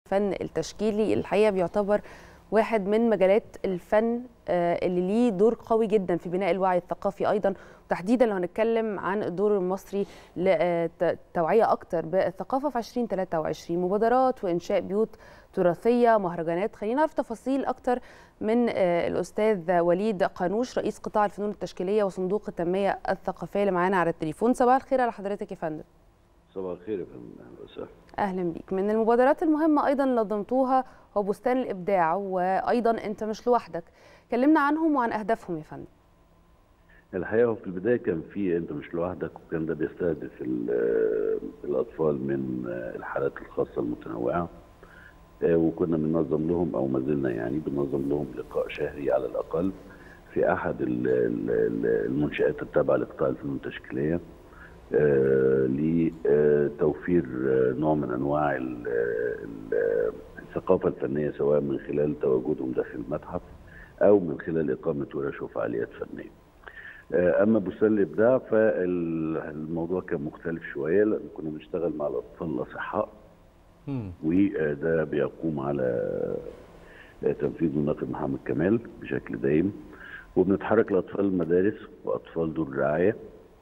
الفن التشكيلي الحقيقه بيعتبر واحد من مجالات الفن اللي ليه دور قوي جدا في بناء الوعي الثقافي ايضا تحديدا لو هنتكلم عن الدور المصري لتوعيه اكتر بالثقافه في 2023 مبادرات وانشاء بيوت تراثيه مهرجانات خلينا نعرف تفاصيل اكتر من الاستاذ وليد قانوش رئيس قطاع الفنون التشكيليه وصندوق التنميه الثقافيه اللي معانا على التليفون صباح الخير على حضرتك يا فندم صباح الخير يا فندم اهلا وسهلا اهلا بيك من المبادرات المهمه ايضا نظمتوها هو بستان الابداع وايضا انت مش لوحدك كلمنا عنهم وعن اهدافهم يا فندم الحقيقه في البدايه كان في انت مش لوحدك وكان ده بيستهدف الاطفال من الحالات الخاصه المتنوعه وكنا بننظم لهم او ما زلنا يعني بننظم لهم لقاء شهري على الاقل في احد المنشات التابعه لقطاع الفنون التشكيليه لتوفير نوع من انواع الثقافه الفنيه سواء من خلال تواجدهم داخل المتحف او من خلال اقامه ورش وفعاليات فنيه. اما بستان الابداع فالموضوع كان مختلف شويه لان كنا بنشتغل مع الاطفال الاصحاء وده بيقوم على تنفيذ الناقد محمد كمال بشكل دايم وبنتحرك لاطفال المدارس واطفال دور الرعايه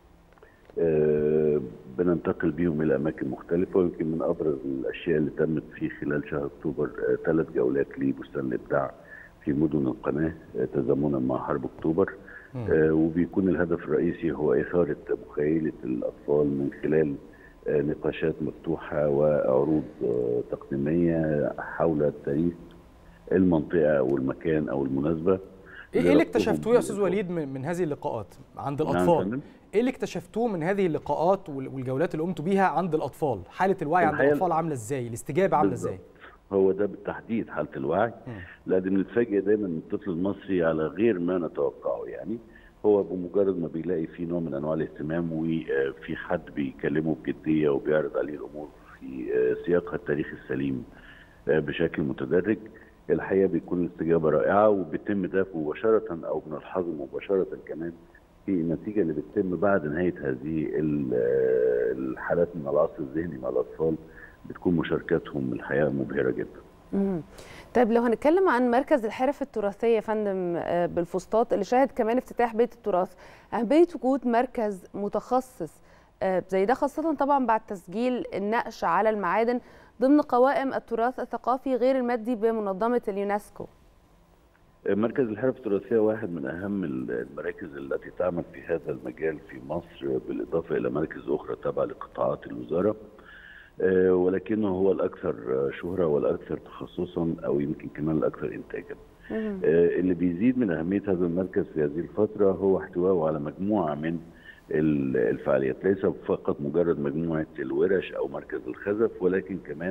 أه بننتقل بيهم الى اماكن مختلفه ويمكن من ابرز الاشياء اللي تمت في خلال شهر اكتوبر أه ثلاث جولات لبستان الابداع في مدن القناه أه تزامنا مع حرب اكتوبر وبيكون الهدف الرئيسي هو اثاره مخيله الاطفال من خلال نقاشات مفتوحه وعروض تقديميه حول تاريخ المنطقه او المكان او المناسبه ايه اللي اكتشفتوه يا استاذ وليد من, من هذه اللقاءات عند الاطفال؟ نعم ايه اللي اكتشفتوه من هذه اللقاءات والجولات اللي قمتوا بيها عند الاطفال؟ حاله الوعي عند الاطفال عامله ازاي؟ الاستجابه عامله ازاي؟ هو ده بالتحديد حاله الوعي لان بنتفاجئ دايما من الطفل المصري على غير ما نتوقعه يعني هو بمجرد ما بيلاقي في نوع من انواع الاهتمام وفي حد بيكلمه بجديه وبيعرض عليه الامور في سياقها التاريخي السليم بشكل متدرج الحقيقه بيكون الاستجابه رائعه وبيتم ده مباشره او بنلحظه مباشره كمان في النتيجه اللي بتتم بعد نهايه هذه الحالات من العصر الذهني مع الاطفال بتكون مشاركاتهم الحقيقه مبهره جدا. امم طيب لو هنتكلم عن مركز الحرف التراثيه يا فندم بالفسطاط اللي شهد كمان افتتاح بيت التراث اهميه وجود مركز متخصص زي ده خاصه طبعا بعد تسجيل النقش على المعادن ضمن قوائم التراث الثقافي غير المادي بمنظمه اليونسكو مركز الحرف التراثيه واحد من اهم المراكز التي تعمل في هذا المجال في مصر بالاضافه الى مراكز اخرى تابعه لقطاعات الوزاره ولكنه هو الاكثر شهره والاكثر تخصصا او يمكن كمان الاكثر انتاجا. اللي بيزيد من اهميه هذا المركز في هذه الفتره هو احتوائه على مجموعه من الفعاليات ليس فقط مجرد مجموعه الورش او مركز الخزف ولكن كمان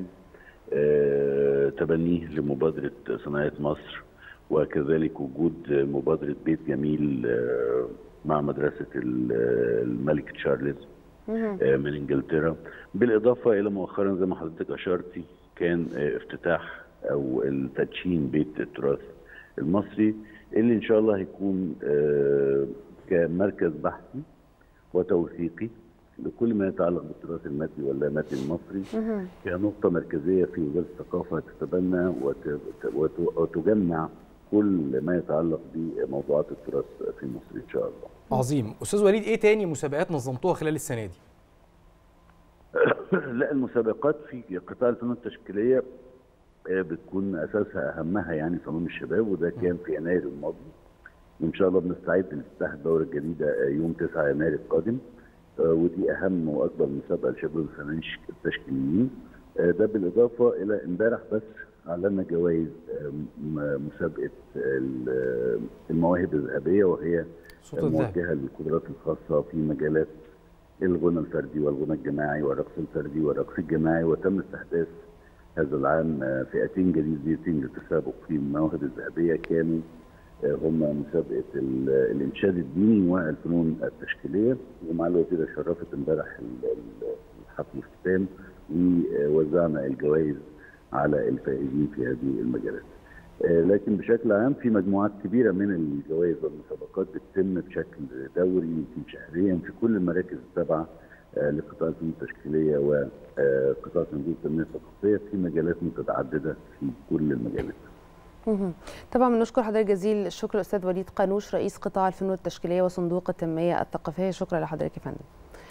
تبنيه لمبادره صناعه مصر وكذلك وجود مبادره بيت جميل مع مدرسه الملك تشارلز من انجلترا بالاضافه الى مؤخرا زي ما حضرتك اشرتي كان افتتاح او التدشين بيت التراث المصري اللي ان شاء الله هيكون كمركز بحثي وتوثيقي لكل ما يتعلق بالتراث المادي واللا مادي المصري كنقطه مركزيه في وزاره الثقافه تتبنى وتجمع كل ما يتعلق بموضوعات التراث في مصر ان شاء الله. عظيم، استاذ وليد ايه تاني مسابقات نظمتوها خلال السنه دي؟ لا المسابقات في قطاع الفنون التشكيليه بتكون اساسها اهمها يعني صالون الشباب وده كان في يناير الماضي وان شاء الله بنستعد لافتتاح الدوره الجديده يوم 9 يناير القادم ودي اهم واكبر مسابقه لشباب الفنانين التشكيليين ده بالاضافه الى امبارح بس اعلنا جوائز مسابقه المواهب الذهبيه وهي موجهه للقدرات الخاصه في مجالات الغنى الفردي والغنى الجماعي والرقص الفردي والرقص الجماعي وتم استحداث هذا العام فئتين جديدتين للتسابق في المواهب الذهبيه كانوا هم مسابقه الانشاد الديني والفنون التشكيليه ومع الوزيره شرفت امبارح الحفل الاختتام ووزعنا الجوائز على الفائزين في هذه المجالات. لكن بشكل عام في مجموعات كبيره من الجوائز والمسابقات بتتم بشكل دوري يمكن شهريا في كل المراكز التابعه لقطاع الفنون التشكيليه وقطاع صندوق التنميه الثقافيه في مجالات متعدده في كل المجالات. طبعا بنشكر حضرتك جزيل الشكر الاستاذ وليد قانوش رئيس قطاع الفنون التشكيليه وصندوق التنميه الثقافيه شكرا لحضرتك يا فندم.